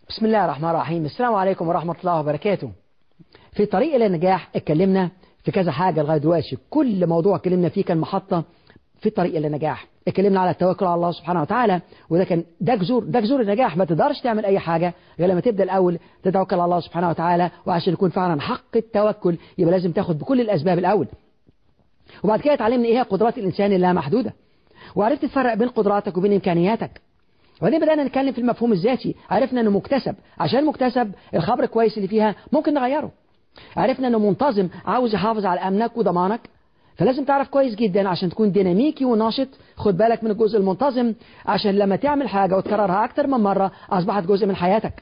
بسم الله الرحمن الرحيم السلام عليكم ورحمة الله وبركاته في طريق إلى النجاح اتكلمنا في كذا حاجة لغاية دلوقتي كل موضوع اتكلمنا فيه كان محطة في الطريق إلى النجاح اتكلمنا على التوكل على الله سبحانه وتعالى وده كان ده جذور ده جذور النجاح ما تقدرش تعمل أي حاجة غير لما تبدأ الأول تتوكل على الله سبحانه وتعالى وعشان يكون فعلا حق التوكل يبقى لازم تاخد بكل الأسباب الأول وبعد كده اتعلمنا إيه هي قدرات الإنسان اللي محدودة وعرفت تفرق بين قدراتك وبين إمكانياتك وبعدين بدأنا نتكلم في المفهوم الذاتي عرفنا انه مكتسب عشان مكتسب الخبر الكويس اللي فيها ممكن نغيره عرفنا انه منتظم عاوز يحافظ على امنك وضمانك فلازم تعرف كويس جدا عشان تكون ديناميكي وناشط خد بالك من الجزء المنتظم عشان لما تعمل حاجة وتكررها أكتر من مرة أصبحت جزء من حياتك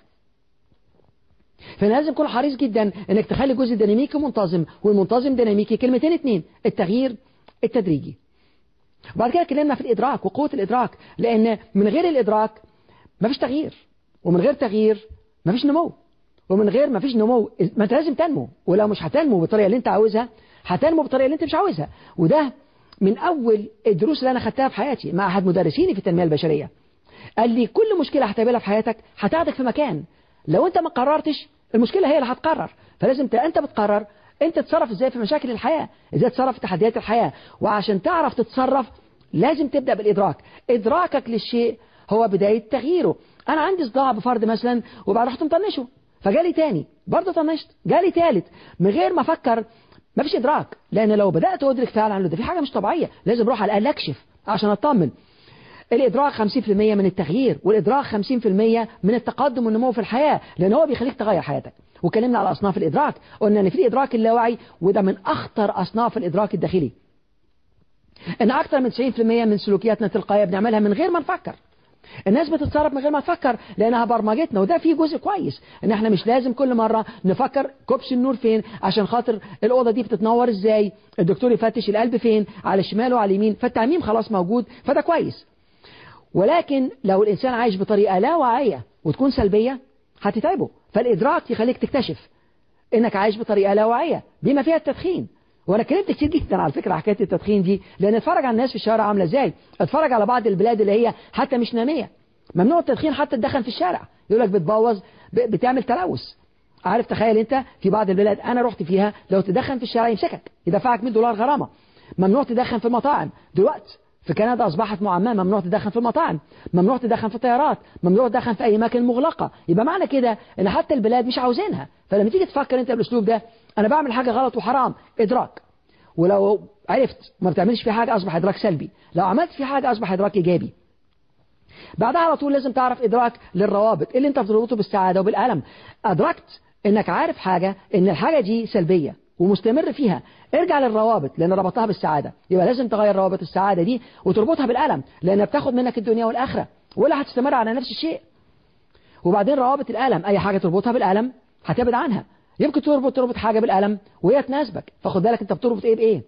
فلازم تكون حريص جدا انك تخلي جزء ديناميكي منتظم والمنتظم ديناميكي كلمتين اتنين التغيير التدريجي وبعد كده اتكلمنا في الإدراك وقوة الإدراك لأن من غير الإدراك مفيش تغيير ومن غير تغيير مفيش نمو ومن غير مفيش نمو ما انت لازم تنمو ولو مش هتنمو بالطريقة اللي انت عاوزها هتنمو بالطريقة اللي انت مش عاوزها وده من أول الدروس اللي أنا خدتها في حياتي مع أحد مدرسيني في التنمية البشرية قال لي كل مشكلة هتقابلها في حياتك هتاخدك في مكان لو انت ما قررتش المشكلة هي اللي هتقرر فلازم انت بتقرر انت تتصرف ازاي في مشاكل الحياة ازاي تتصرف في تحديات الحياة وعشان تعرف تتصرف لازم تبدأ بالإدراك إدراكك للشيء هو بداية تغييره أنا عندي صداع بفرد مثلا وبعد رحت مطنشه فجالي تاني برضه طنشت جالي تالت من غير ما أفكر ما فيش إدراك لأن لو بدأت أدرك فعلا ده في حاجة مش طبيعية لازم أروح على الأقل أكشف عشان أطمن الإدراك 50% من التغيير والإدراك 50% من التقدم والنمو في الحياة لأن هو بيخليك تغير حياتك وكلمنا على أصناف الإدراك قلنا أن في الإدراك اللاواعي وده من أخطر أصناف الإدراك الداخلي ان اكثر من 90% من سلوكياتنا التلقائيه بنعملها من غير ما نفكر الناس بتتصرف من غير ما تفكر لانها برمجتنا وده فيه جزء كويس ان احنا مش لازم كل مرة نفكر كوبس النور فين عشان خاطر الاوضه دي بتتنور ازاي الدكتور يفتش القلب فين على الشمال وعلى اليمين فالتعميم خلاص موجود فده كويس ولكن لو الانسان عايش بطريقه لا واعيه وتكون سلبيه هتتعبه فالادراك يخليك تكتشف انك عايش بطريقه لا واعيه بما فيها التدخين وانا اتكلمت كتير جدا على فكره حكايه التدخين دي لان اتفرج على الناس في الشارع عامله ازاي اتفرج على بعض البلاد اللي هي حتى مش ناميه ممنوع التدخين حتى تدخن في الشارع يقول لك بتبوظ بتعمل تلوث عارف تخيل انت في بعض البلاد انا رحت فيها لو تدخن في الشارع يمسكك يدفعك 100 دولار غرامه ممنوع تدخن في المطاعم دلوقتي في كندا أصبحت معممة ممنوع تدخن في المطاعم ممنوع تدخن في الطيارات ممنوع تدخن في أي أماكن مغلقة يبقى معنى كده إن حتى البلاد مش عاوزينها فلما تيجي تفكر أنت بالأسلوب ده أنا بعمل حاجة غلط وحرام إدراك ولو عرفت ما بتعملش في حاجة أصبح إدراك سلبي لو عملت في حاجة أصبح إدراك إيجابي بعدها على طول لازم تعرف إدراك للروابط اللي أنت بتربطه بالسعادة وبالألم أدركت إنك عارف حاجة إن الحاجة دي سلبية ومستمر فيها ارجع للروابط لأن ربطها بالسعادة يبقى لازم تغير روابط السعادة دي وتربطها بالألم لأنها بتاخد منك الدنيا والآخرة ولا هتستمر على نفس الشيء وبعدين روابط الألم أي حاجة تربطها بالألم هتبعد عنها يمكن تربط تربط حاجة بالألم وهي تناسبك فخد بالك انت بتربط ايه بايه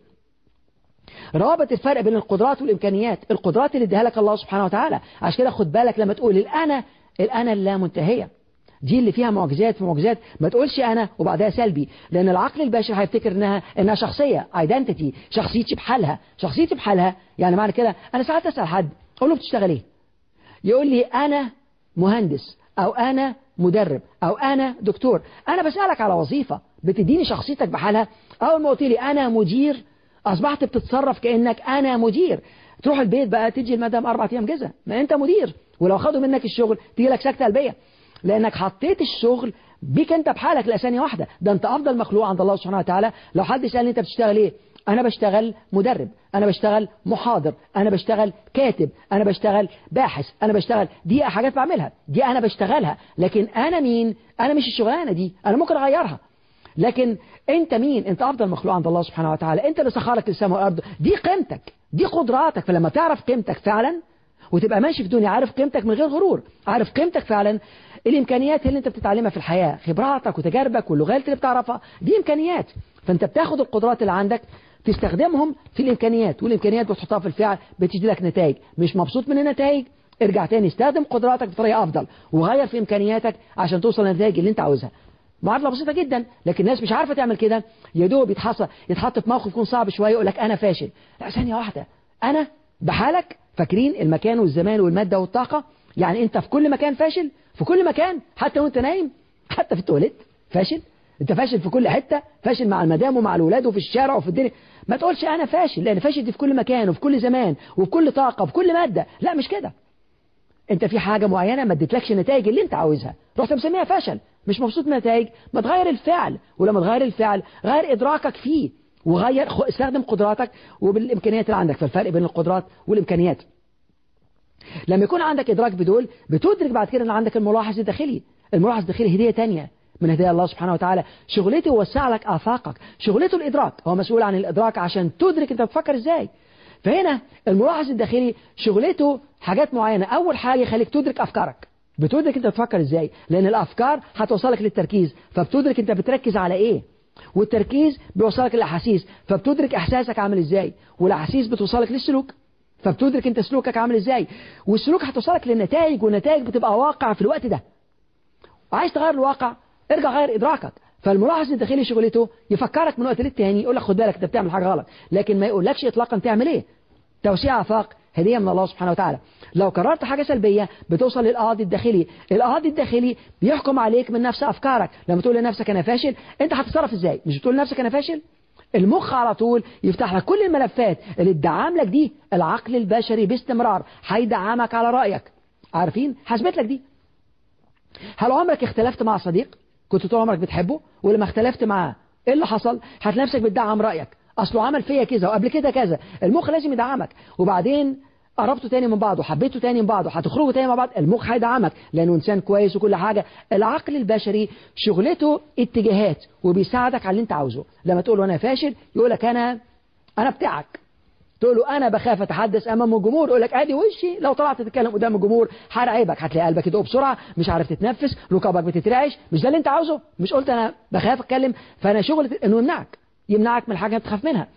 رابط الفرق بين القدرات والإمكانيات القدرات اللي اديها لك الله سبحانه وتعالى عشان كده خد بالك لما تقول الأنا الأنا اللا منتهية دي اللي فيها معجزات في معجزات ما تقولش أنا وبعدها سلبي لأن العقل البشري هيفتكر إنها إنها شخصية ايدنتيتي شخصيتي بحالها شخصيتي بحالها يعني معنى كده أنا ساعات أسأل حد أقول له بتشتغل إيه يقول لي أنا مهندس أو أنا مدرب أو أنا دكتور أنا بسألك على وظيفة بتديني شخصيتك بحالها أول ما قلت لي أنا مدير أصبحت بتتصرف كأنك أنا مدير تروح البيت بقى تجي المدام أربع أيام جزء ما أنت مدير ولو خدوا منك الشغل تيجي لك سكتة قلبية لأنك حطيت الشغل بيك أنت بحالك لثانية واحدة ده أنت أفضل مخلوق عند الله سبحانه وتعالى لو حد سألني أنت بتشتغل إيه أنا بشتغل مدرب أنا بشتغل محاضر أنا بشتغل كاتب أنا بشتغل باحث أنا بشتغل دي حاجات بعملها دي أنا بشتغلها لكن أنا مين أنا مش الشغلانة دي أنا ممكن أغيرها لكن أنت مين أنت أفضل مخلوق عند الله سبحانه وتعالى أنت اللي سخرك السماء والأرض دي قيمتك دي قدراتك فلما تعرف قيمتك فعلا وتبقى ماشي في الدنيا عارف قيمتك من غير غرور عارف قيمتك فعلا الإمكانيات اللي أنت بتتعلمها في الحياة خبراتك وتجاربك واللغات اللي بتعرفها دي إمكانيات فأنت بتاخد القدرات اللي عندك تستخدمهم في الإمكانيات والإمكانيات بتحطها في الفعل بتجي لك نتائج مش مبسوط من النتائج ارجع تاني استخدم قدراتك بطريقة أفضل وغير في إمكانياتك عشان توصل للنتائج اللي أنت عاوزها معادلة بسيطة جدا لكن الناس مش عارفة تعمل كده يا دوب يتحصل يتحط في موقف يكون صعب شوية يقول لك أنا فاشل لا ثانية واحدة أنا بحالك فاكرين المكان والزمان والمادة والطاقة يعني انت في كل مكان فاشل في كل مكان حتى وانت نايم حتى في التواليت فاشل انت فاشل في كل حتة فاشل مع المدام ومع الولاد وفي الشارع وفي الدنيا ما تقولش انا فاشل لان فاشل دي في كل مكان وفي كل زمان وفي كل طاقة وفي كل مادة لا مش كده انت في حاجة معينة ما اديتلكش النتائج اللي انت عاوزها رحت مسميها فشل مش مبسوط من النتائج ما تغير الفعل ولما تغير الفعل غير ادراكك فيه وغير استخدم قدراتك وبالامكانيات اللي عندك فالفرق بين القدرات والامكانيات لما يكون عندك ادراك بدول بتدرك بعد كده ان عندك الملاحظ الداخلي الملاحظ الداخلي هدية تانية من هدايا الله سبحانه وتعالى شغلته يوسع لك آفاقك شغلته الإدراك هو مسؤول عن الإدراك عشان تدرك أنت بتفكر إزاي فهنا الملاحظ الداخلي شغلته حاجات معينة أول حاجة يخليك تدرك أفكارك بتدرك أنت بتفكر إزاي لأن الأفكار هتوصلك للتركيز فبتدرك أنت بتركز على إيه والتركيز بيوصلك للأحاسيس فبتدرك إحساسك عامل إزاي والأحاسيس بتوصلك للسلوك فبتدرك أنت سلوكك عامل إزاي والسلوك هتوصلك للنتائج والنتائج بتبقى واقع في الوقت ده عايز تغير الواقع ارجع غير إدراكك فالملاحظ الداخلي شغلته يفكرك من وقت للتاني يقول لك خد بالك انت بتعمل حاجة غلط لكن ما يقولكش إطلاقا تعمل إيه توسيع آفاق هدية من الله سبحانه وتعالى لو قررت حاجة سلبية بتوصل للقاضي الداخلي القاضي الداخلي بيحكم عليك من نفس أفكارك لما تقول لنفسك أنا فاشل أنت هتتصرف إزاي مش بتقول لنفسك أنا فاشل المخ على طول يفتح لك كل الملفات اللي ادعام لك دي العقل البشري باستمرار هيدعمك على رأيك عارفين حسبت لك دي هل عمرك اختلفت مع صديق كنت طول عمرك بتحبه ولما اختلفت معاه ايه اللي حصل هتلاقي نفسك بتدعم رأيك اصله عمل فيا كذا وقبل كده كذا المخ لازم يدعمك وبعدين قربتوا تاني من بعض وحبيتوا تاني من بعض وهتخرجوا تاني مع بعض المخ هيدعمك لانه انسان كويس وكل حاجه العقل البشري شغلته اتجاهات وبيساعدك على اللي انت عاوزه لما تقول له انا فاشل يقول لك انا انا بتاعك تقول له انا بخاف اتحدث امام الجمهور يقول لك ادي وشي لو طلعت تتكلم قدام الجمهور هرعبك هتلاقي قلبك يدق بسرعه مش عارف تتنفس ركبك بتترعش مش ده اللي انت عاوزه مش قلت انا بخاف اتكلم فانا شغل انه يمنعك يمنعك من حاجه انت تخاف منها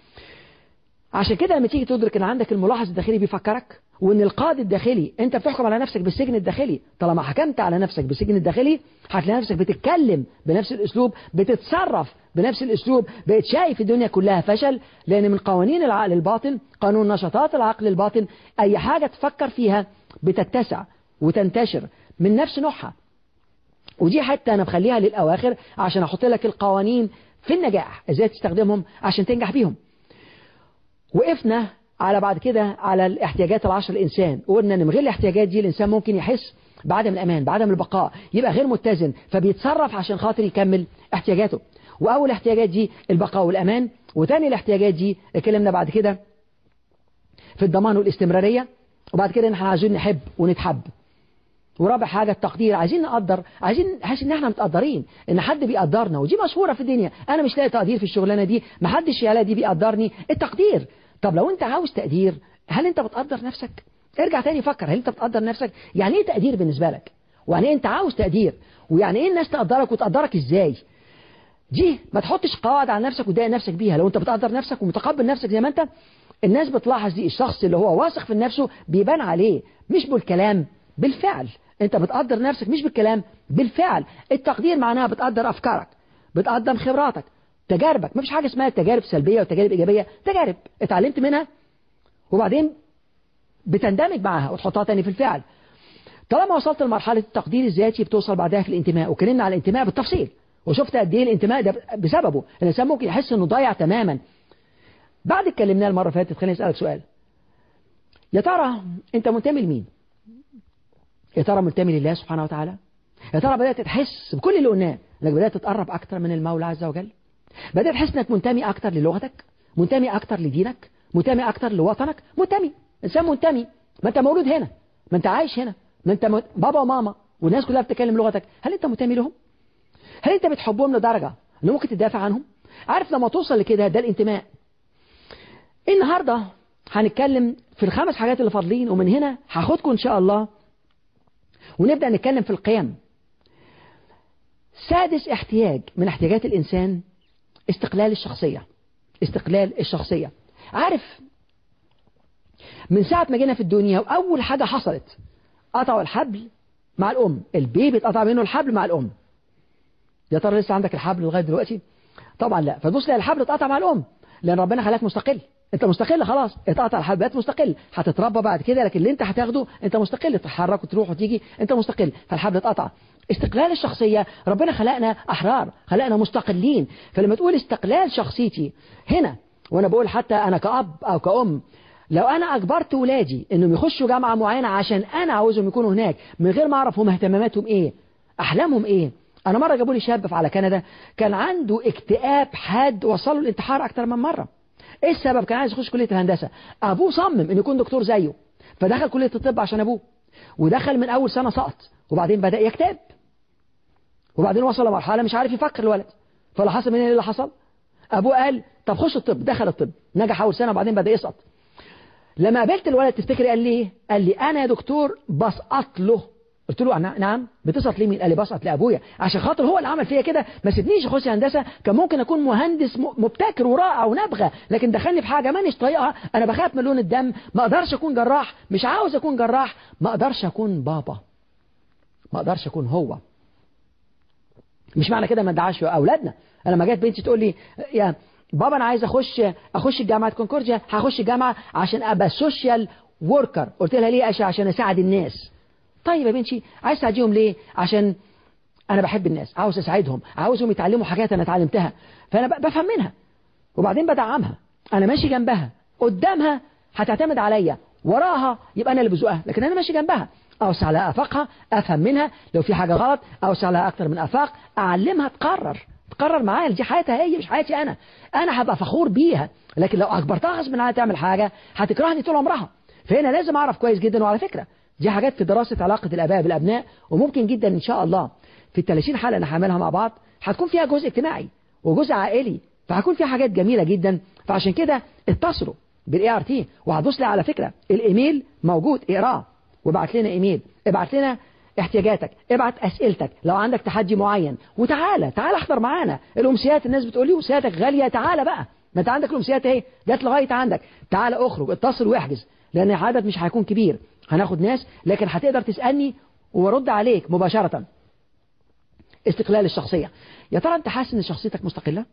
عشان كده لما تيجي تدرك ان عندك الملاحظ الداخلي بيفكرك وان القاضي الداخلي انت بتحكم على نفسك بالسجن الداخلي طالما حكمت على نفسك بالسجن الداخلي هتلاقي نفسك بتتكلم بنفس الاسلوب بتتصرف بنفس الاسلوب بقيت شايف الدنيا كلها فشل لان من قوانين العقل الباطن قانون نشاطات العقل الباطن اي حاجة تفكر فيها بتتسع وتنتشر من نفس نوعها ودي حتى انا بخليها للاواخر عشان احط لك القوانين في النجاح ازاي تستخدمهم عشان تنجح بيهم وقفنا على بعد كده على الاحتياجات العشر الإنسان وقلنا ان من غير الاحتياجات دي الإنسان ممكن يحس بعدم الأمان بعدم البقاء يبقى غير متزن فبيتصرف عشان خاطر يكمل احتياجاته وأول احتياجات دي البقاء والأمان وتاني الاحتياجات دي اتكلمنا بعد كده في الضمان والاستمرارية وبعد كده احنا عايزين نحب ونتحب ورابع حاجة التقدير عايزين نقدر عايزين نحس ان احنا متقدرين ان حد بيقدرنا ودي مشهورة في الدنيا انا مش لاقي تقدير في الشغلانة دي ما حدش يا دي بيقدرني التقدير طب لو انت عاوز تقدير هل انت بتقدر نفسك ارجع تاني فكر هل انت بتقدر نفسك يعني ايه تقدير بالنسبة لك ويعني ايه انت عاوز تقدير ويعني ايه الناس تقدرك وتقدرك ازاي دي ما تحطش قواعد على نفسك وتضايق نفسك بيها لو انت بتقدر نفسك ومتقبل نفسك زي ما انت الناس بتلاحظ دي الشخص اللي هو واثق في نفسه بيبان عليه مش بالكلام بالفعل انت بتقدر نفسك مش بالكلام بالفعل التقدير معناها بتقدر افكارك بتقدم خبراتك تجاربك ما فيش حاجة اسمها تجارب سلبية وتجارب إيجابية تجارب اتعلمت منها وبعدين بتندمج معاها وتحطها تاني في الفعل طالما وصلت لمرحلة التقدير الذاتي بتوصل بعدها في الانتماء وكلمنا على الانتماء بالتفصيل وشفت قد ايه الانتماء ده بسببه الانسان ممكن يحس انه ضايع تماما بعد اتكلمنا المرة اللي فاتت خليني اسالك سؤال يا ترى انت منتمي لمين يا ترى منتمي لله سبحانه وتعالى يا ترى بدأت تحس بكل اللي قلناه انك بدأت تتقرب اكتر من المولى عز وجل بدأت تحس انك منتمي اكتر للغتك منتمي اكتر لدينك منتمي اكتر لوطنك منتمي انسان منتمي ما انت مولود هنا ما انت عايش هنا ما انت م... بابا وماما والناس كلها بتتكلم لغتك هل انت منتمي لهم هل انت بتحبهم لدرجة ان ممكن تدافع عنهم عارف لما توصل لكده ده الانتماء النهاردة هنتكلم في الخمس حاجات اللي فاضلين ومن هنا هاخدكم ان شاء الله ونبدأ نتكلم في القيم سادس احتياج من احتياجات الإنسان استقلال الشخصية استقلال الشخصية عارف من ساعة ما جينا في الدنيا وأول حاجة حصلت قطعوا الحبل مع الأم البيبي اتقطع منه الحبل مع الأم يا ترى لسه عندك الحبل لغاية دلوقتي طبعا لا فتبص تلاقي الحبل اتقطع مع الأم لأن ربنا خلاك مستقل انت مستقل خلاص اتقطع الحبات مستقل هتتربى بعد كده لكن اللي انت هتاخده انت مستقل تتحرك وتروح وتيجي انت مستقل فالحبل اتقطع استقلال الشخصية ربنا خلقنا أحرار خلقنا مستقلين فلما تقول استقلال شخصيتي هنا وأنا بقول حتى أنا كأب أو كأم لو أنا أجبرت ولادي إنهم يخشوا جامعة معينة عشان أنا عاوزهم يكونوا هناك من غير ما أعرف هم اهتماماتهم إيه أحلامهم إيه أنا مرة جابوا لي شاب على كندا كان عنده اكتئاب حاد وصله الانتحار أكتر من مرة إيه السبب كان عايز يخش كلية الهندسة أبوه صمم إنه يكون دكتور زيه فدخل كلية الطب عشان أبوه ودخل من أول سنة سقط وبعدين بدأ يكتئب وبعدين وصل لمرحلة مش عارف يفكر الولد فاللي حصل من ايه اللي حصل ابوه قال طب خش الطب دخل الطب نجح اول سنة وبعدين بدأ يسقط لما قابلت الولد تفتكري قال لي ايه قال لي انا يا دكتور بسقط له قلت له نعم بتسقط ليه مين قال لي بسقط لابويا عشان خاطر هو اللي عمل فيا كده ما سيبنيش اخش هندسه كان ممكن اكون مهندس مبتكر ورائع ونبغى لكن دخلني في حاجه مانيش طايقها انا بخاف من لون الدم ما اقدرش اكون جراح مش عاوز اكون جراح ما اقدرش اكون بابا ما اقدرش اكون هو مش معنى كده ما ندعاش اولادنا انا لما جت بنتي تقول لي يا بابا انا عايز اخش اخش جامعه كونكورديا هخش الجامعه عشان ابقى سوشيال وركر قلت لها ليه عشان اساعد الناس طيب يا بنتي عايز تساعديهم ليه عشان انا بحب الناس عاوز اساعدهم عاوزهم يتعلموا حاجات انا اتعلمتها فانا بفهم منها وبعدين بدعمها انا ماشي جنبها قدامها هتعتمد عليا وراها يبقى انا اللي بزقها لكن انا ماشي جنبها أوسع لها أفاقها أفهم منها لو في حاجة غلط أوسع لها أكثر من أفاق أعلمها تقرر تقرر معايا دي حياتها هي مش حياتي أنا أنا هبقى فخور بيها لكن لو أجبرتها غصب عنها تعمل حاجة هتكرهني طول عمرها فهنا لازم أعرف كويس جدا وعلى فكرة دي حاجات في دراسة علاقة الآباء بالأبناء وممكن جدا إن شاء الله في ال 30 حلقة اللي هعملها مع بعض هتكون فيها جزء اجتماعي وجزء عائلي فهكون فيها حاجات جميلة جدا فعشان كده اتصلوا بالاي ار تي وهتبص لي على فكرة الايميل موجود اقراه وابعت لنا ايميل ابعت لنا احتياجاتك ابعت اسئلتك لو عندك تحدي معين وتعالى تعالى احضر معانا الامسيات الناس بتقول لي امسياتك غاليه تعالى بقى ما انت عندك الامسيات اهي جت لغايه عندك تعالى اخرج اتصل واحجز لان العدد مش هيكون كبير هناخد ناس لكن هتقدر تسالني وارد عليك مباشره استقلال الشخصيه يا ترى انت حاسس ان شخصيتك مستقله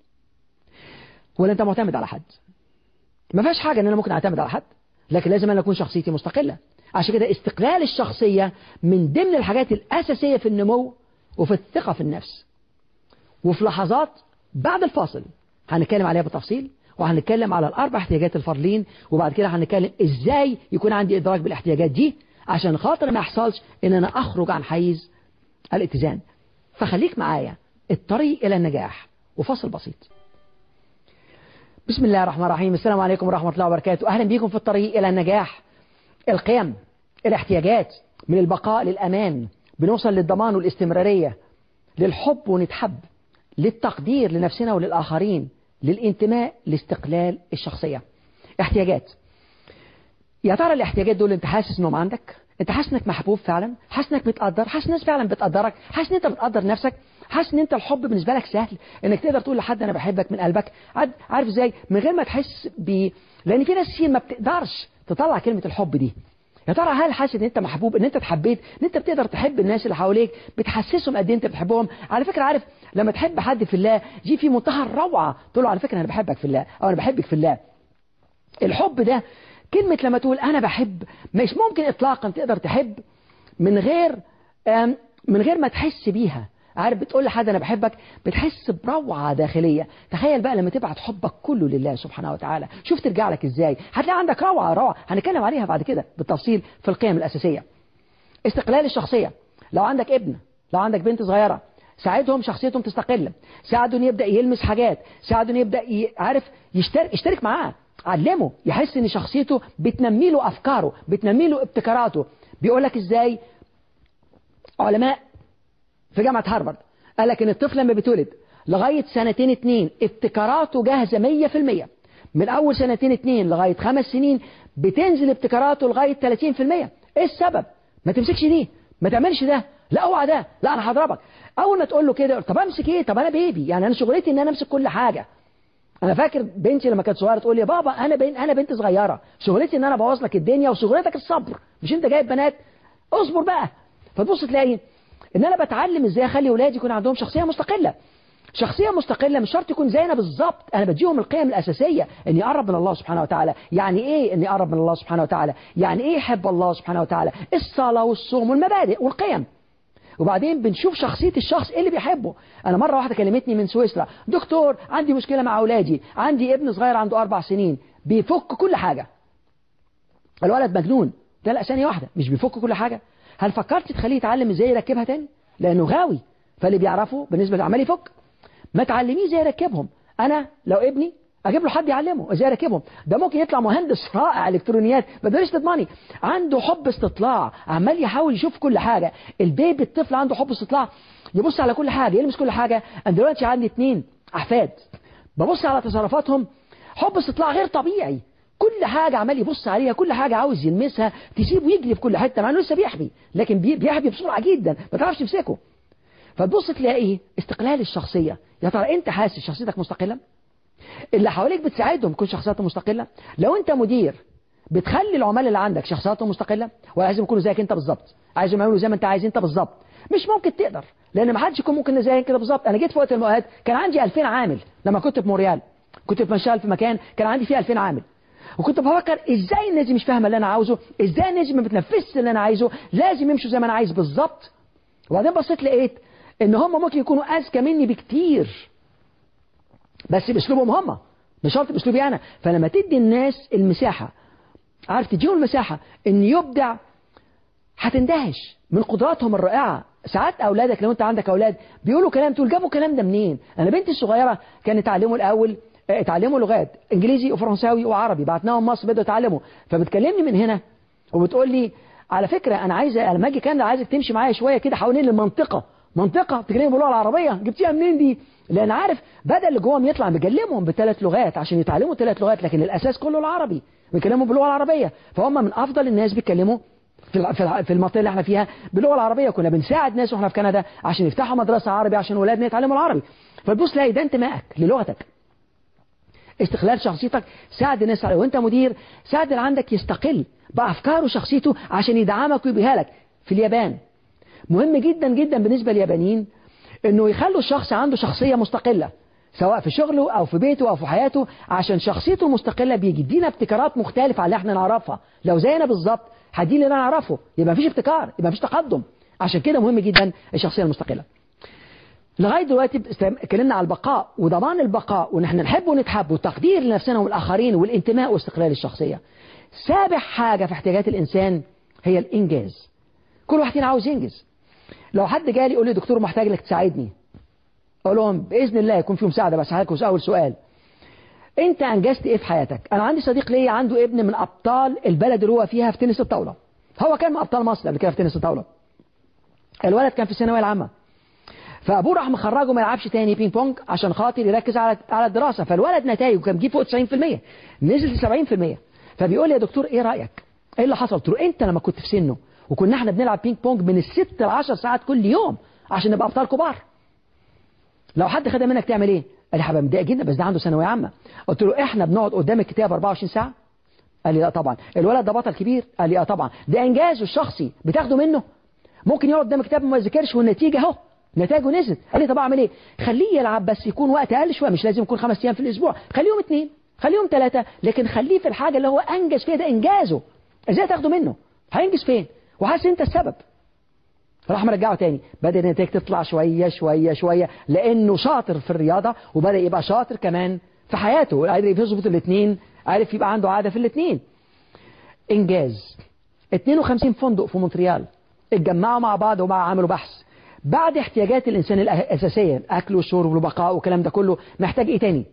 ولا انت معتمد على حد ما فيهاش حاجه ان انا ممكن اعتمد على حد لكن لازم انا اكون شخصيتي مستقله عشان كده استقلال الشخصية من ضمن الحاجات الأساسية في النمو وفي الثقة في النفس وفي لحظات بعد الفاصل هنتكلم عليها بالتفصيل وهنتكلم على الأربع احتياجات الفردين وبعد كده هنتكلم إزاي يكون عندي إدراك بالاحتياجات دي عشان خاطر ما يحصلش إن أنا أخرج عن حيز الاتزان فخليك معايا الطريق إلى النجاح وفصل بسيط بسم الله الرحمن الرحيم السلام عليكم ورحمة الله وبركاته أهلا بكم في الطريق إلى النجاح القيم الاحتياجات من البقاء للأمان بنوصل للضمان والاستمرارية للحب ونتحب للتقدير لنفسنا وللآخرين للانتماء لاستقلال الشخصية احتياجات يا ترى الاحتياجات دول انت حاسس انهم عندك انت حاسس انك محبوب فعلا حاسس انك متقدر حاسس الناس فعلا بتقدرك حاسس ان انت بتقدر نفسك حاسس ان انت الحب بالنسبه لك سهل انك تقدر تقول لحد انا بحبك من قلبك عارف ازاي من غير ما تحس ب لان في ناس كتير ما بتقدرش تطلع كلمة الحب دي يا ترى هل حاسس ان انت محبوب ان انت اتحبيت ان انت بتقدر تحب الناس اللي حواليك بتحسسهم قد ايه انت بتحبهم على فكره عارف لما تحب حد في الله دي في منتهى الروعه تقول له على فكره انا بحبك في الله او انا بحبك في الله الحب ده كلمه لما تقول انا بحب مش ممكن اطلاقا تقدر تحب من غير من غير ما تحس بيها عارف بتقول لحد انا بحبك بتحس بروعه داخليه تخيل بقى لما تبعت حبك كله لله سبحانه وتعالى شوف ترجع لك ازاي هتلاقي عندك روعه روعه هنتكلم عليها بعد كده بالتفصيل في القيم الاساسيه استقلال الشخصيه لو عندك ابن لو عندك بنت صغيره ساعدهم شخصيتهم تستقل ساعده انه يبدا يلمس حاجات ساعده انه يبدا عارف يشترك يشترك معاه علمه يحس ان شخصيته بتنمي له افكاره بتنمي له ابتكاراته بيقول لك ازاي علماء في جامعة هارفارد قال لك ان الطفل لما بيتولد لغاية سنتين اتنين ابتكاراته جاهزة مية في المية من اول سنتين اتنين لغاية خمس سنين بتنزل ابتكاراته لغاية تلاتين في المية ايه السبب ما تمسكش دي ما تعملش ده لا اوعى ده لا انا هضربك اول ما تقول له كده طب امسك ايه طب انا بيبي يعني انا شغلتي ان انا امسك كل حاجة انا فاكر بنتي لما كانت صغيره تقول لي بابا انا بين انا بنت صغيره شغلتي ان انا ابوظ لك الدنيا وشغلتك الصبر مش انت جايب بنات اصبر بقى فتبص تلاقي ان انا بتعلم ازاي اخلي اولادي يكون عندهم شخصيه مستقله شخصية مستقلة مش شرط يكون زينا بالظبط أنا بديهم القيم الأساسية إني أقرب من الله سبحانه وتعالى يعني إيه إني أقرب من الله سبحانه وتعالى يعني إيه يحب الله سبحانه وتعالى الصلاة والصوم والمبادئ والقيم وبعدين بنشوف شخصية الشخص ايه اللي بيحبه انا مرة واحدة كلمتني من سويسرا دكتور عندي مشكلة مع اولادي عندي ابن صغير عنده اربع سنين بيفك كل حاجة الولد مجنون ده لا ثانية واحدة مش بيفك كل حاجة هل فكرت تخليه يتعلم ازاي يركبها تاني لانه غاوي فاللي بيعرفه بالنسبة لعمال يفك ما تعلميه ازاي يركبهم انا لو ابني اجيب له حد يعلمه ازاي يركبهم ده ممكن يطلع مهندس رائع الكترونيات ما تقدرش تضمني عنده حب استطلاع عمال يحاول يشوف كل حاجه البيبي الطفل عنده حب استطلاع يبص على كل حاجه يلمس كل حاجه انا دلوقتي عندي اتنين احفاد ببص على تصرفاتهم حب استطلاع غير طبيعي كل حاجة عمال يبص عليها كل حاجة عاوز يلمسها تسيبه يجري في كل حتة مع انه لسه بيحبي لكن بيحبي بسرعة جدا ما تعرفش تمسكه فتبص تلاقي ايه استقلال الشخصية يا ترى انت حاسس شخصيتك مستقلة اللي حواليك بتساعدهم تكون شخصياتهم مستقلة لو انت مدير بتخلي العمال اللي عندك شخصياتهم مستقلة ولا عايزهم يكونوا زيك انت بالظبط عايزهم يعملوا زي ما انت عايز انت بالظبط مش ممكن تقدر لان ما حدش يكون ممكن زي كده بالظبط انا جيت في وقت المؤهات كان عندي 2000 عامل لما كنت في موريال كنت في مشغل في مكان كان عندي فيه 2000 عامل وكنت بفكر ازاي الناس دي مش فاهمه اللي انا عاوزه ازاي الناس دي ما بتنفذش اللي انا عايزه لازم يمشوا زي ما انا عايز بالظبط وبعدين بصيت لقيت ان هم ممكن يكونوا اذكى مني بكتير بس باسلوبهم هم مش شرط باسلوبي انا فلما تدي الناس المساحه عارف تديهم المساحه ان يبدع هتندهش من قدراتهم الرائعه ساعات اولادك لو انت عندك اولاد بيقولوا كلام تقول جابوا الكلام ده منين انا بنتي الصغيره كانت اتعلموا الاول اتعلموا لغات انجليزي وفرنساوي وعربي بعتناهم مصر بدأوا يتعلموا فبتكلمني من هنا وبتقول لي على فكرة انا عايزه لما اجي كان عايزك تمشي معايا شوية كده حوالين المنطقة منطقة تكلمي باللغة العربية جبتيها منين دي لان عارف بدل اللي جواهم يطلع مجلمهم بثلاث لغات عشان يتعلموا ثلاث لغات لكن الاساس كله العربي بيتكلموا باللغة العربية فهم من افضل الناس بيتكلموا في المنطقة اللي احنا فيها باللغة العربية كنا بنساعد ناس واحنا في كندا عشان يفتحوا مدرسة عربي عشان ولادنا يتعلموا العربي فتبص تلاقي ده انتمائك للغتك استقلال شخصيتك ساعد الناس عليه وانت مدير ساعد اللي عندك يستقل بأفكاره وشخصيته عشان يدعمك ويبيها لك في اليابان مهم جدا جدا بالنسبة لليابانيين انه يخلوا الشخص عنده شخصية مستقلة سواء في شغله او في بيته او في حياته عشان شخصيته المستقلة بيدينا ابتكارات مختلفة على اللي احنا نعرفها لو زينا بالظبط هدي اللي انا اعرفه يبقى مفيش ابتكار يبقى مفيش تقدم عشان كده مهم جدا الشخصية المستقلة لغاية دلوقتي اتكلمنا على البقاء وضمان البقاء وان احنا نحب ونتحب وتقدير لنفسنا والآخرين والانتماء واستقلال الشخصية سابع حاجة في احتياجات الإنسان هي الإنجاز كل واحد هنا عاوز ينجز لو حد جالي يقول لي دكتور محتاج لك تساعدني أقول لهم بإذن الله يكون في مساعدة بس هسألك أول سؤال أنت أنجزت إيه في حياتك أنا عندي صديق ليا عنده ابن من أبطال البلد اللي هو فيها في تنس الطاولة هو كان من أبطال مصر قبل كده في تنس الطاولة الولد كان في الثانوية العامة فابوه راح مخرجه ما يلعبش تاني بينج بونج عشان خاطر يركز على على الدراسه فالولد نتائجه كان بيجيب فوق 90% نزل ل 70% فبيقول لي يا دكتور ايه رايك؟ ايه اللي حصل؟ قلت له انت لما كنت في سنه وكنا احنا بنلعب بينج بونج من الست ل 10 ساعات كل يوم عشان نبقى ابطال كبار لو حد خدها منك تعمل ايه؟ قال لي هبقى متضايق جدا بس ده عنده ثانويه عامه قلت له احنا بنقعد قدام الكتاب 24 ساعه قال لي لا طبعا الولد ده بطل كبير قال لي اه طبعا ده انجازه الشخصي بتاخده منه ممكن يقعد قدام الكتاب وما يذاكرش والنتيجه اهو نتائجه نزلت قال لي طب اعمل ايه خليه يلعب بس يكون وقت اقل شويه مش لازم يكون خمس ايام في الاسبوع خليهم اثنين خليهم ثلاثه لكن خليه في الحاجه اللي هو انجز فيها ده انجازه ازاي تاخده منه هينجز فين وحاسس انت السبب راح مرجعه تاني بدا النتائج تطلع شويه شويه شويه لانه شاطر في الرياضه وبدا يبقى شاطر كمان في حياته عارف يظبط الاثنين عارف يبقى عنده عاده في الاثنين انجاز 52 فندق في مونتريال اتجمعوا مع بعض ومع عملوا بحث بعد احتياجات الإنسان الأساسية الأكل والشرب والبقاء والكلام ده كله محتاج إيه تاني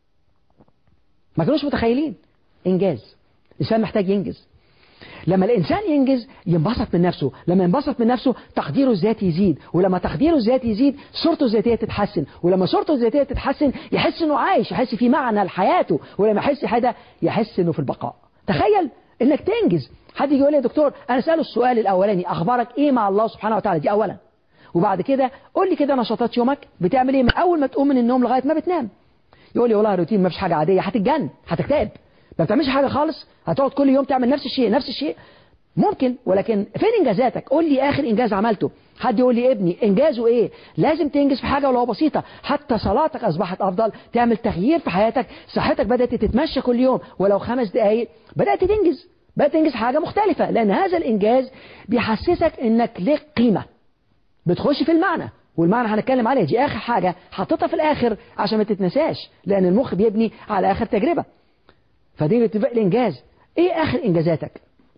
ما كانوش متخيلين إنجاز الإنسان محتاج ينجز لما الإنسان ينجز ينبسط من نفسه لما ينبسط من نفسه تقديره الذاتي يزيد ولما تقديره الذاتي يزيد صورته الذاتية تتحسن ولما صورته الذاتية تتحسن يحس إنه عايش يحس في معنى لحياته ولما يحس حاجة يحس إنه في البقاء تخيل إنك تنجز حد يجي يقول لي يا دكتور أنا سأله السؤال الأولاني أخبارك إيه مع الله سبحانه وتعالى دي أولا وبعد كده قول لي كده نشاطات يومك بتعمل ايه من اول ما تقوم من النوم لغايه ما بتنام يقول لي والله روتين ما فيش حاجه عاديه هتتجن هتكتئب ما بتعملش حاجه خالص هتقعد كل يوم تعمل نفس الشيء نفس الشيء ممكن ولكن فين انجازاتك قول لي اخر انجاز عملته حد يقول لي ابني انجازه ايه لازم تنجز في حاجة ولو بسيطة حتى صلاتك اصبحت افضل تعمل تغيير في حياتك صحتك بدأت تتمشى كل يوم ولو خمس دقايق بدأت تنجز بدأت تنجز حاجة مختلفة لان هذا الانجاز بيحسسك انك ليك قيمة بتخش في المعنى والمعنى هنتكلم عليه دي اخر حاجة حطيتها في الاخر عشان ما تتنساش لان المخ بيبني على اخر تجربة فدي بتبقى الانجاز ايه اخر انجازاتك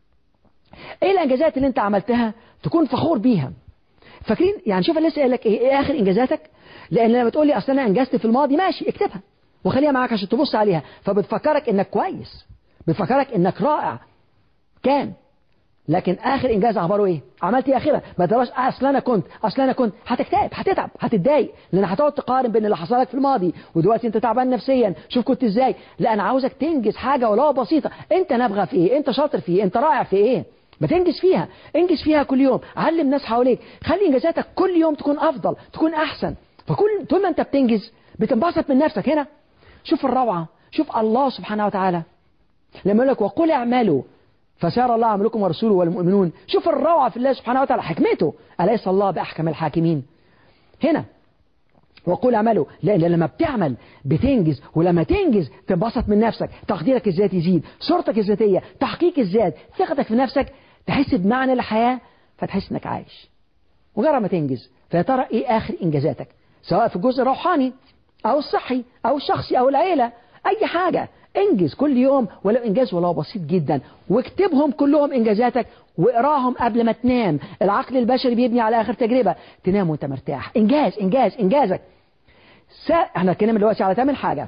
ايه الانجازات اللي انت عملتها تكون فخور بيها فاكرين يعني شوف لسه قال لك ايه, ايه اخر انجازاتك لان لما تقول لي اصل انا انجزت في الماضي ماشي اكتبها وخليها معاك عشان تبص عليها فبتفكرك انك كويس بتفكرك انك رائع كان لكن اخر انجاز اخباره ايه عملت ايه اخيرا ما تبقاش اصل انا كنت اصل انا كنت هتكتئب هتتعب هتتضايق لان هتقعد تقارن بين اللي حصل لك في الماضي ودلوقتي انت تعبان نفسيا شوف كنت ازاي لا انا عاوزك تنجز حاجه ولو بسيطه انت نابغه في ايه انت شاطر في ايه انت رائع في ايه ما تنجز فيها انجز فيها كل يوم علم ناس حواليك خلي انجازاتك كل يوم تكون افضل تكون احسن فكل طول ما انت بتنجز بتنبسط من نفسك هنا شوف الروعه شوف الله سبحانه وتعالى لما يقول لك وقل اعملوا فسار الله عملكم ورسوله والمؤمنون شوف الروعة في الله سبحانه وتعالى حكمته أليس الله بأحكم الحاكمين هنا وقول اعملوا لأن لما بتعمل بتنجز ولما تنجز تنبسط من نفسك تقديرك الذاتي يزيد صورتك الذاتية تحقيق الذات ثقتك في نفسك تحس بمعنى الحياة فتحس انك عايش مجرد ما تنجز فيا ترى ايه اخر انجازاتك سواء في الجزء الروحاني او الصحي او الشخصي او العيلة اي حاجة انجز كل يوم ولو انجاز ولو بسيط جدا واكتبهم كلهم انجازاتك واقراهم قبل ما تنام العقل البشري بيبني على اخر تجربة تنام وانت مرتاح انجاز انجاز انجازك س... احنا اتكلمنا دلوقتي على ثامن حاجة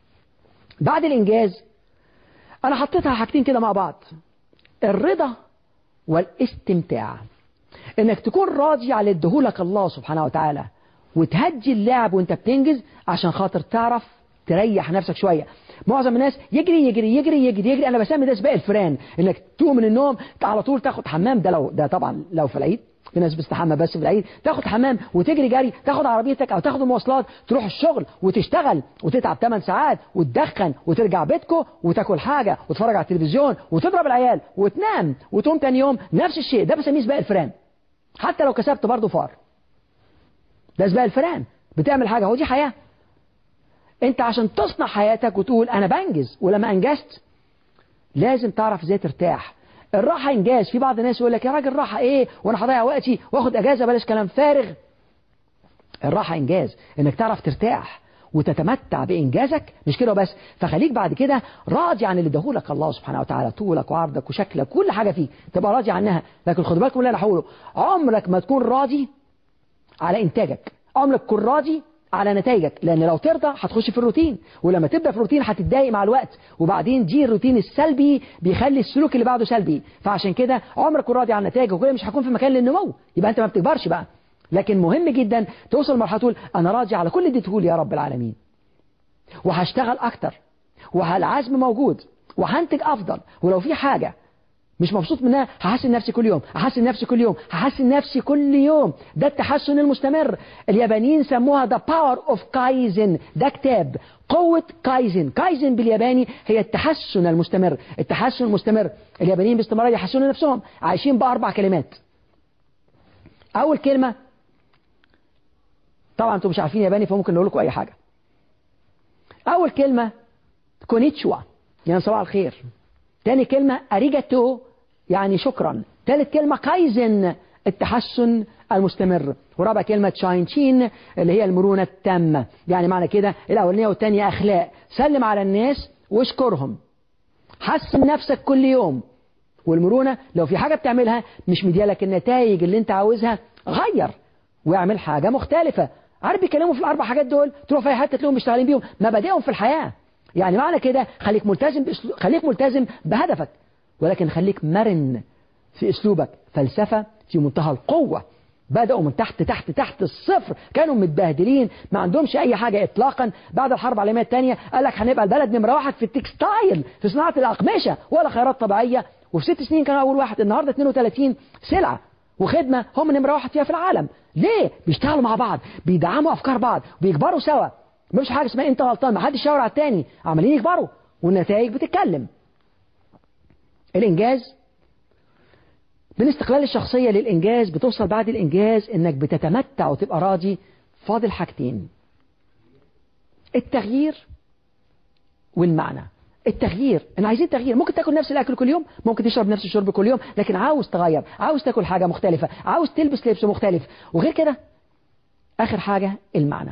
بعد الانجاز انا حطيتها حاجتين كده مع بعض الرضا والاستمتاع انك تكون راضي على ادهولك الله سبحانه وتعالى وتهدي اللعب وانت بتنجز عشان خاطر تعرف تريح نفسك شوية معظم الناس يجري يجري يجري يجري يجري انا بسمي ده سباق الفران انك تقوم من النوم على طول تاخد حمام ده لو ده طبعا لو في العيد في ناس بتستحمى بس في العيد تاخد حمام وتجري جري تاخد عربيتك او تاخد المواصلات تروح الشغل وتشتغل وتتعب 8 ساعات وتدخن وترجع بيتكو وتاكل حاجه وتتفرج على التلفزيون وتضرب العيال وتنام وتقوم تاني يوم نفس الشيء ده بسميه سباق الفران حتى لو كسبت برضه فار ده سباق الفران بتعمل حاجه هو دي حياه انت عشان تصنع حياتك وتقول انا بنجز ولما انجزت لازم تعرف ازاي ترتاح الراحة انجاز في بعض الناس يقول لك يا راجل راحة ايه وانا هضيع وقتي واخد اجازة بلاش كلام فارغ الراحة انجاز انك تعرف ترتاح وتتمتع بإنجازك مش كده بس فخليك بعد كده راضي عن اللي اداهولك الله سبحانه وتعالى طولك وعرضك وشكلك كل حاجة فيه تبقى راضي عنها لكن خد بالكم اللي انا هقوله عمرك ما تكون راضي على إنتاجك عمرك تكون راضي على نتائجك لان لو ترضى هتخش في الروتين ولما تبدا في الروتين هتتضايق مع الوقت وبعدين دي الروتين السلبي بيخلي السلوك اللي بعده سلبي فعشان كده عمرك تكون راضي عن نتائجك وكده مش هكون في مكان للنمو يبقى انت ما بتكبرش بقى لكن مهم جدا توصل لمرحله تقول انا راضي على كل اللي اديته يا رب العالمين وهشتغل اكتر وهالعزم موجود وهنتج افضل ولو في حاجه مش مبسوط منها هحسن نفسي كل يوم هحسن نفسي كل يوم هحسن نفسي كل يوم ده التحسن المستمر اليابانيين سموها the power of kaizen ده كتاب قوة كايزن كايزن بالياباني هي التحسن المستمر التحسن المستمر اليابانيين باستمرار يحسنوا نفسهم عايشين بأربع كلمات أول كلمة طبعا انتم مش عارفين ياباني فممكن نقول لكم أي حاجة أول كلمة كونيتشوا يعني صباح الخير تاني كلمة أريجاتو يعني شكرا ثالث كلمة كايزن التحسن المستمر ورابع كلمة شاينشين اللي هي المرونة التامة يعني معنى كده الأولانية والثانية أخلاق سلم على الناس واشكرهم حسن نفسك كل يوم والمرونة لو في حاجة بتعملها مش مديالك النتائج اللي انت عاوزها غير واعمل حاجة مختلفة عارف بيتكلموا في الأربع حاجات دول تروح في أي حتة تلاقيهم مشتغلين بيهم مبادئهم في الحياة يعني معنى كده خليك ملتزم بأسلو... خليك ملتزم بهدفك ولكن خليك مرن في أسلوبك فلسفة في منتهى القوة بدأوا من تحت تحت تحت الصفر كانوا متبهدلين ما عندهمش أي حاجة إطلاقا بعد الحرب العالمية الثانية قال لك هنبقى البلد نمرة واحد في التكستايل في صناعة الأقمشة ولا خيارات طبيعية وفي ست سنين كانوا أول واحد النهاردة 32 سلعة وخدمة هم نمرة واحد فيها في العالم ليه؟ بيشتغلوا مع بعض بيدعموا أفكار بعض بيكبروا سوا مش حاجة اسمها انت غلطان ما حدش يشاور على التاني عمالين يكبروا والنتائج بتتكلم الانجاز من استقلال الشخصية للإنجاز بتوصل بعد الإنجاز إنك بتتمتع وتبقى راضي فاضل حاجتين التغيير والمعنى التغيير انا عايزين تغيير ممكن تاكل نفس الاكل كل يوم ممكن تشرب نفس الشرب كل يوم لكن عاوز تغير عاوز تاكل حاجه مختلفه عاوز تلبس لبس مختلف وغير كده اخر حاجه المعنى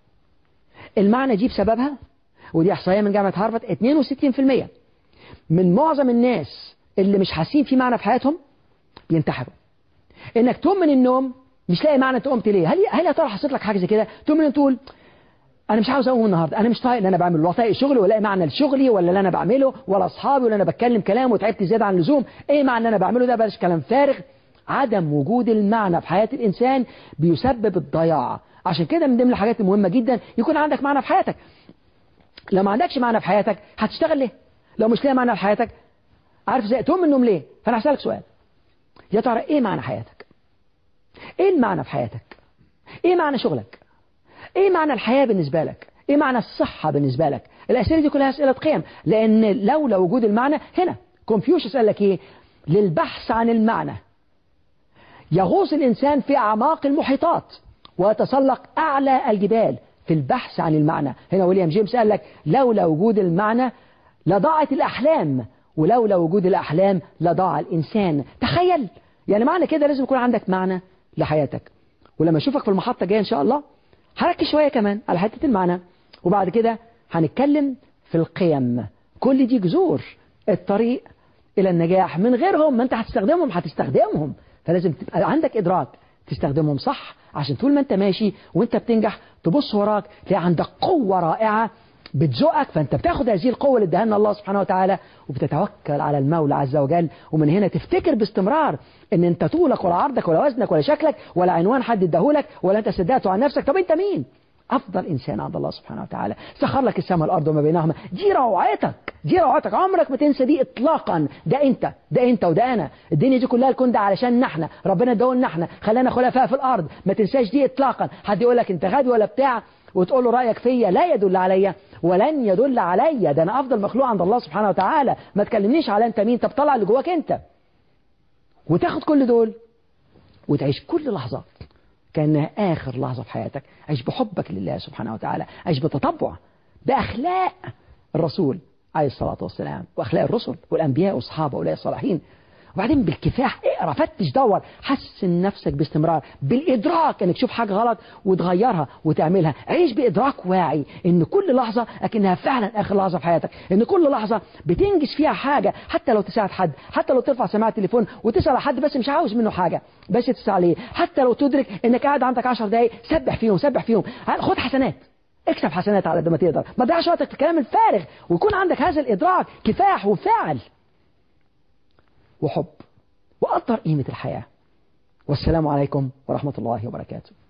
المعنى دي بسببها ودي احصائيه من جامعه هارفارد 62% من معظم الناس اللي مش حاسين في معنى في حياتهم بينتحروا انك تقوم من النوم مش لاقي معنى انت قمت ليه هل هل يا ترى حصلت لك حاجه زي كده تقوم من تقول انا مش عاوز اقوم النهارده انا مش طايق اللي انا بعمله ولا طايق شغلي ولا معنى لشغلي ولا اللي انا بعمله ولا اصحابي ولا انا بتكلم كلام وتعبت زياده عن اللزوم ايه معنى اللي انا بعمله ده بلاش كلام فارغ عدم وجود المعنى في حياه الانسان بيسبب الضياع عشان كده من ضمن الحاجات المهمه جدا يكون عندك معنى في حياتك لو ما عندكش معنى في حياتك هتشتغل ليه لو مش لاقي معنى في حياتك عارف ازاي تقوم من النوم ليه فانا هسالك سؤال يا ترى ايه معنى حياتك ايه المعنى في حياتك ايه معنى شغلك ايه معنى الحياه بالنسبه لك ايه معنى الصحة بالنسبة لك الأسئلة دي كلها أسئلة قيم لأن لولا وجود المعنى هنا كونفيوشيوس قال لك إيه للبحث عن المعنى يغوص الإنسان في أعماق المحيطات ويتسلق أعلى الجبال في البحث عن المعنى هنا ويليام جيمس قال لك لولا وجود المعنى لضاعت الأحلام ولولا وجود الأحلام لضاع الإنسان تخيل يعني معنى كده لازم يكون عندك معنى لحياتك ولما أشوفك في المحطة الجاية إن شاء الله هركز شوية كمان على حتة المعنى وبعد كده هنتكلم في القيم كل دي جذور الطريق إلى النجاح من غيرهم ما أنت هتستخدمهم هتستخدمهم فلازم تبقى عندك إدراك تستخدمهم صح عشان طول ما أنت ماشي وأنت بتنجح تبص وراك تلاقي عندك قوة رائعة بتزقك فأنت بتاخد هذه القوة اللي اداها لنا الله سبحانه وتعالى وبتتوكل على المولى عز وجل ومن هنا تفتكر باستمرار ان انت طولك ولا عرضك ولا وزنك ولا شكلك ولا عنوان حد اداهولك ولا انت صدقته عن نفسك طب انت مين أفضل إنسان عند الله سبحانه وتعالى سخر لك السماء والأرض وما بينهما دي روعتك دي روعتك عمرك ما تنسى دي إطلاقا ده أنت ده أنت وده أنا الدنيا دي كلها الكون ده علشان نحن ربنا اداهولنا احنا خلانا خلفاء في الأرض ما تنساش دي إطلاقا حد يقول لك أنت غبي ولا بتاع وتقول له رأيك فيا لا يدل عليا ولن يدل عليا ده أنا أفضل مخلوق عند الله سبحانه وتعالى ما تكلمنيش على أنت مين طب طلع اللي جواك أنت وتاخد كل دول وتعيش كل لحظة كأنها آخر لحظة في حياتك عيش بحبك لله سبحانه وتعالى عيش بتطبع بأخلاق الرسول عليه الصلاة والسلام وأخلاق الرسل والأنبياء والصحابة وأولياء الصالحين وبعدين بالكفاح اقرا فتش دور حسن نفسك باستمرار بالادراك انك تشوف حاجه غلط وتغيرها وتعملها عيش بادراك واعي ان كل لحظه اكنها فعلا اخر لحظه في حياتك ان كل لحظه بتنجز فيها حاجه حتى لو تساعد حد حتى لو ترفع سماعه التليفون وتسال على حد بس مش عاوز منه حاجه بس تسال عليه حتى لو تدرك انك قاعد عندك 10 دقائق سبح فيهم سبح فيهم خد حسنات اكسب حسنات على قد ما تقدر ما تضيعش وقتك في الكلام الفارغ ويكون عندك هذا الادراك كفاح وفعل وحب وقدر قيمة الحياة والسلام عليكم ورحمة الله وبركاته